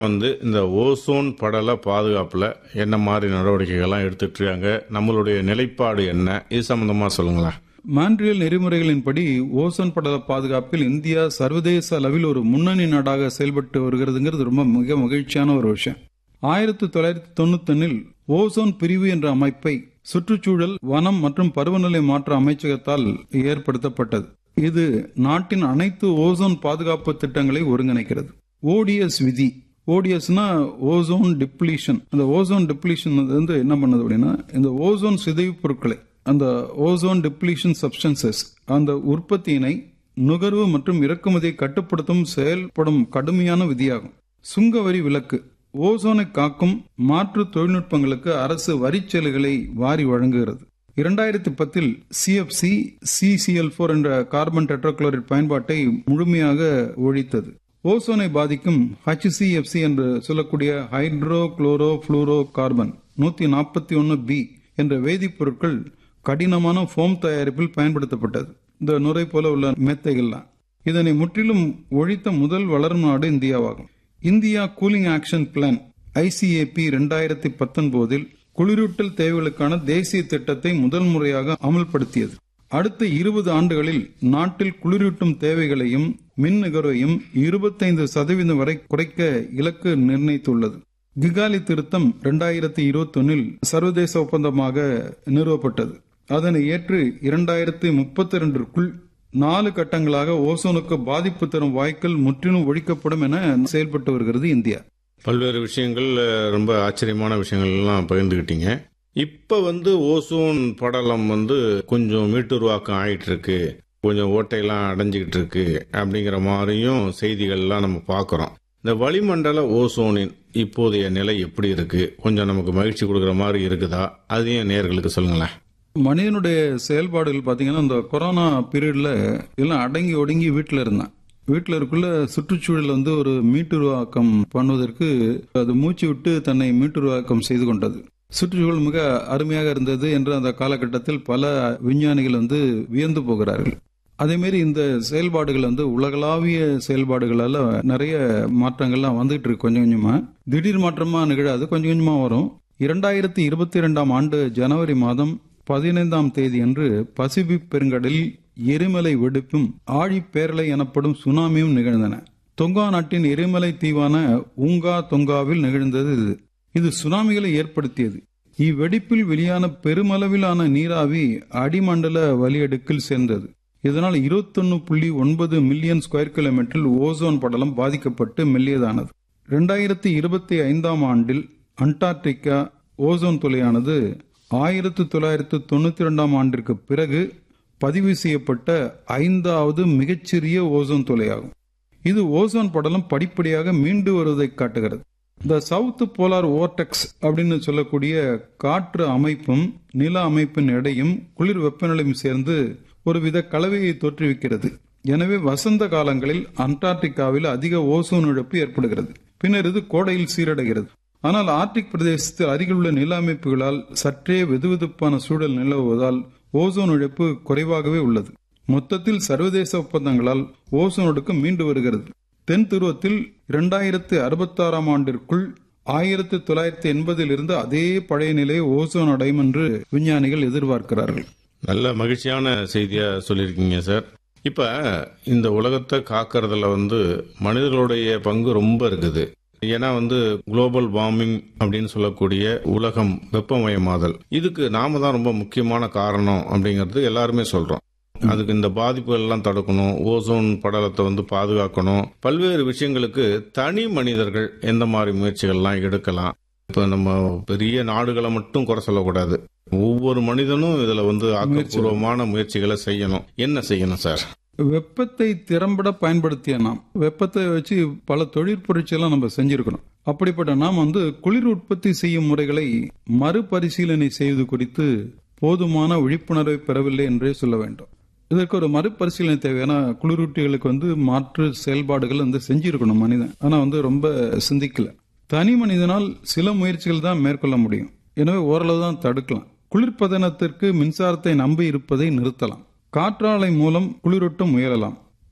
வந்து இந்த ஓசோன் படல பாதுகாப்புல என்ன மாதிரி நடவடிக்கைகள்லாம் எடுத்துட்டு இருக்காங்க நம்மளுடைய நிலைப்பாடு என்ன இது சம்பந்தமா சொல்லுங்களேன் மான்ட்ரியல் நெறிமுறைகளின்படி ஓசோன் படல பாதுகாப்பில் இந்தியா சர்வதேச அளவில் ஒரு முன்னணி நாடாக செயல்பட்டு வருகிறதுங்கிறது ரொம்ப மிக மகிழ்ச்சியான ஒரு விஷயம் ஆயிரத்தி தொள்ளாயிரத்தி தொண்ணூத்தொன்னில் ஓசோன் பிரிவு என்ற அமைப்பை சுற்றுச்சூழல் வனம் மற்றும் பருவநிலை மாற்ற அமைச்சகத்தால் ஏற்படுத்தப்பட்டது இது நாட்டின் அனைத்து ஓசோன் பாதுகாப்பு திட்டங்களை ஒருங்கிணைக்கிறது ஓடிஎஸ் விதி ஓடிஎஸ்னா ஓசோன் டிப்ளீஷன் அந்த ஓசோன் டிப்ளீஷன் வந்து என்ன பண்ணுது அப்படின்னா இந்த ஓசோன் சிதைவு பொருட்களை அந்த ஓசோன் டிப்ளீஷன் சப்ஸ்டன்சஸ் அந்த உற்பத்தியினை நுகர்வு மற்றும் இறக்குமதியை கட்டுப்படுத்தும் செயல்படும் கடுமையான விதியாகும் சுங்க வரி விலக்கு ஓசோனை காக்கும் மாற்று தொழில்நுட்பங்களுக்கு அரசு வரிச்சலுகளை வாரி வழங்குகிறது இரண்டாயிரத்தி பத்தில் சிஎஃப்சி சிசிஎல் போர் என்ற கார்பன் டெட்ராக்ளோரைட் பயன்பாட்டை முழுமையாக ஒழித்தது ஓசோனை பாதிக்கும் ஹச்சிசிஎஃப்சி என்று சொல்லக்கூடிய ஹைட்ரோ குளோரோ புளூரோ கார்பன் நூத்தி நாற்பத்தி ஒன்னு பி என்ற வேதிப்பொருட்கள் கடினமான ஃபோம் தயாரிப்பில் பயன்படுத்தப்பட்டது இந்த நுரை போல உள்ள மெத்தைகள்லாம் இதனை முற்றிலும் ஒழித்த முதல் வளரும் நாடு இந்தியாவாகும் India cooling action plan ICAP இரண்டாயிரத்தி பத்தொன்பதில் குளிரூட்டல் தேவைகளுக்கான தேசிய திட்டத்தை முதல் முறையாக அமல்படுத்தியது அடுத்த இருபது ஆண்டுகளில் நாட்டில் குளிரூட்டும் தேவைகளையும் மின் நுகர்வையும் இருபத்தைந்து சதவீதம் வரை குறைக்க இலக்கு நிர்ணயித்துள்ளது கிகாலி திருத்தம் இரண்டாயிரத்தி இருபத்தொன்னில் சர்வதேச ஒப்பந்தமாக நிறுவப்பட்டது அதனை ஏற்று இரண்டாயிரத்தி முப்பத்தி இரண்டிற்குள் நாலு கட்டங்களாக ஓசோனுக்கு பாதிப்பு தரும் வாய்க்கள் முற்றிலும் ஒழிக்கப்படும் என செயல்பட்டு வருகிறது இந்தியா பல்வேறு விஷயங்கள் அஹ், ரொம்ப ஆச்சரியமான விஷயங்கள் எல்லாம் பகிர்ந்துக்கிட்டீங்க இப்ப வந்து ஓசோன் படலம் வந்து கொஞ்சம் மீட்டுருவாக்கம் ஆயிட்டு இருக்கு கொஞ்சம் ஓட்டையெல்லாம் அடைஞ்சுக்கிட்டு இருக்கு அப்படிங்கிற மாதிரியும் செய்திகள்லாம் நம்ம பார்க்குறோம் இந்த வளிமண்டல ஓசோனின் இப்போதைய நிலை எப்படி இருக்கு கொஞ்சம் நமக்கு மகிழ்ச்சி கொடுக்குற மாதிரி இருக்குதா அதையும் நேர்களுக்கு சொல்லுங்களேன் மனிதனுடைய செயல்பாடுகள் பாத்தீங்கன்னா இந்த கொரோனா பீரியட்ல எல்லாம் அடங்கி ஒடுங்கி வீட்டில் இருந்தான் வீட்டில் இருக்குள்ள சுற்றுச்சூழல் வந்து ஒரு மீட்டுருவாக்கம் பண்ணுவதற்கு அது மூச்சு விட்டு தன்னை மீட்டுருவாக்கம் செய்து கொண்டது சுற்றுச்சூழல் மிக அருமையாக இருந்தது என்று அந்த காலகட்டத்தில் பல விஞ்ஞானிகள் வந்து வியந்து போகிறார்கள் அதேமாரி இந்த செயல்பாடுகள் வந்து உலகளாவிய செயல்பாடுகளால நிறைய மாற்றங்கள்லாம் வந்துகிட்டு இருக்கு கொஞ்சம் கொஞ்சமா திடீர் மாற்றமா நிகழாது கொஞ்சம் கொஞ்சமா வரும் இரண்டாயிரத்தி இருபத்தி இரண்டாம் ஆண்டு ஜனவரி மாதம் பதினைந்தாம் தேதி அன்று பசிபிக் பெருங்கடலில் எரிமலை வெடிப்பும் ஆழிப்பேரலை எனப்படும் சுனாமியும் நிகழ்ந்தன தொங்கா நாட்டின் எரிமலை தீவான உங்கா தொங்காவில் நிகழ்ந்தது இது இது சுனாமிகளை ஏற்படுத்தியது இவ்வெடிப்பில் வெளியான பெருமளவிலான நீராவி அடிமண்டல வலியடுக்கில் சேர்ந்தது இதனால் இருபத்தொன்னு புள்ளி ஒன்பது மில்லியன் ஸ்கொயர் கிலோமீட்டரில் ஓசோன் படலம் பாதிக்கப்பட்டு மெல்லியதானது இரண்டாயிரத்தி இருபத்தி ஐந்தாம் ஆண்டில் அண்டார்டிகா ஓசோன் துளையானது ஆயிரத்தி தொள்ளாயிரத்து தொண்ணூத்தி இரண்டாம் ஆண்டிற்கு பிறகு பதிவு செய்யப்பட்ட ஐந்தாவது மிகச்சிறிய ஓசோன் துளையாகும் இது ஓசோன் படலம் படிப்படியாக மீண்டு வருவதை காட்டுகிறது இந்த சவுத் போலார் ஓர்டெக்ஸ் அப்படின்னு சொல்லக்கூடிய காற்று அமைப்பும் நில அமைப்பின் எடையும் குளிர் வெப்பநிலையும் சேர்ந்து ஒருவித கலவையை தோற்றுவிக்கிறது எனவே வசந்த காலங்களில் அண்டார்டிகாவில் அதிக ஓசோன் இழப்பு ஏற்படுகிறது பின்னர் இது கோடையில் சீரடைகிறது ஆனால் ஆர்டிக் பிரதேசத்தில் அருகிலுள்ள நில அமைப்புகளால் சற்றே வெதுவெதுப்பான சூழல் நிலவுவதால் ஓசோன் இழப்பு குறைவாகவே உள்ளது மொத்தத்தில் சர்வதேச ஒப்பந்தங்களால் ஓசோன் அடுக்கு மீண்டு வருகிறது தென் துருவத்தில் இரண்டாயிரத்து அறுபத்தாறாம் ஆண்டிற்குள் ஆயிரத்தி தொள்ளாயிரத்தி எண்பதில் இருந்து அதே பழைய நிலையை ஓசோன் அடையும் என்று விஞ்ஞானிகள் எதிர்பார்க்கிறார்கள் நல்ல மகிழ்ச்சியான செய்தியா சொல்லியிருக்கீங்க சார் இப்ப இந்த உலகத்தை காக்கிறதுல வந்து மனிதர்களுடைய பங்கு ரொம்ப இருக்குது ஏன்னா வந்து குளோபல் வார்மிங் அப்படின்னு சொல்லக்கூடிய உலகம் வெப்பமயமாதல் இதுக்கு நாம தான் ரொம்ப முக்கியமான காரணம் அப்படிங்கிறது எல்லாருமே சொல்றோம் அதுக்கு இந்த பாதிப்புகள் எல்லாம் தடுக்கணும் ஓசோன் படலத்தை வந்து பாதுகாக்கணும் பல்வேறு விஷயங்களுக்கு தனி மனிதர்கள் எந்த மாதிரி முயற்சிகள்லாம் எடுக்கலாம் இப்ப நம்ம பெரிய நாடுகளை மட்டும் குறை சொல்லக்கூடாது ஒவ்வொரு மனிதனும் இதுல வந்து ஆக்கப்பூர்வமான முயற்சிகளை செய்யணும் என்ன செய்யணும் சார் வெப்பத்தை திறம்பட பயன்படுத்திய நாம் வெப்பத்தை வச்சு பல தொழிற்புரட்சியெல்லாம் நம்ம செஞ்சிருக்கணும் அப்படிப்பட்ட நாம் வந்து குளிர் உற்பத்தி செய்யும் முறைகளை மறுபரிசீலனை செய்வது குறித்து போதுமான விழிப்புணர்வை பெறவில்லை என்றே சொல்ல வேண்டும் இதற்கு ஒரு மறுபரிசீலனை தேவையான குளிரூட்டிகளுக்கு வந்து மாற்று செயல்பாடுகள் வந்து செஞ்சிருக்கணும் மனிதன் ஆனா வந்து ரொம்ப சிந்திக்கல தனி மனிதனால் சில முயற்சிகள் தான் மேற்கொள்ள முடியும் எனவே ஓரளவு தான் தடுக்கலாம் குளிர்பதனத்திற்கு மின்சாரத்தை நம்பி இருப்பதை நிறுத்தலாம் காற்றாலை மூலம் குளிரூட்ட முயலலாம்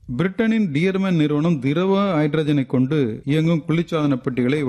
பிரிட்டனின் டியர்மேன் நிறுவனம் திரவ ஹைட்ரஜனை கொண்டு இயங்கும் குளிர்சாதன பெட்டிகளை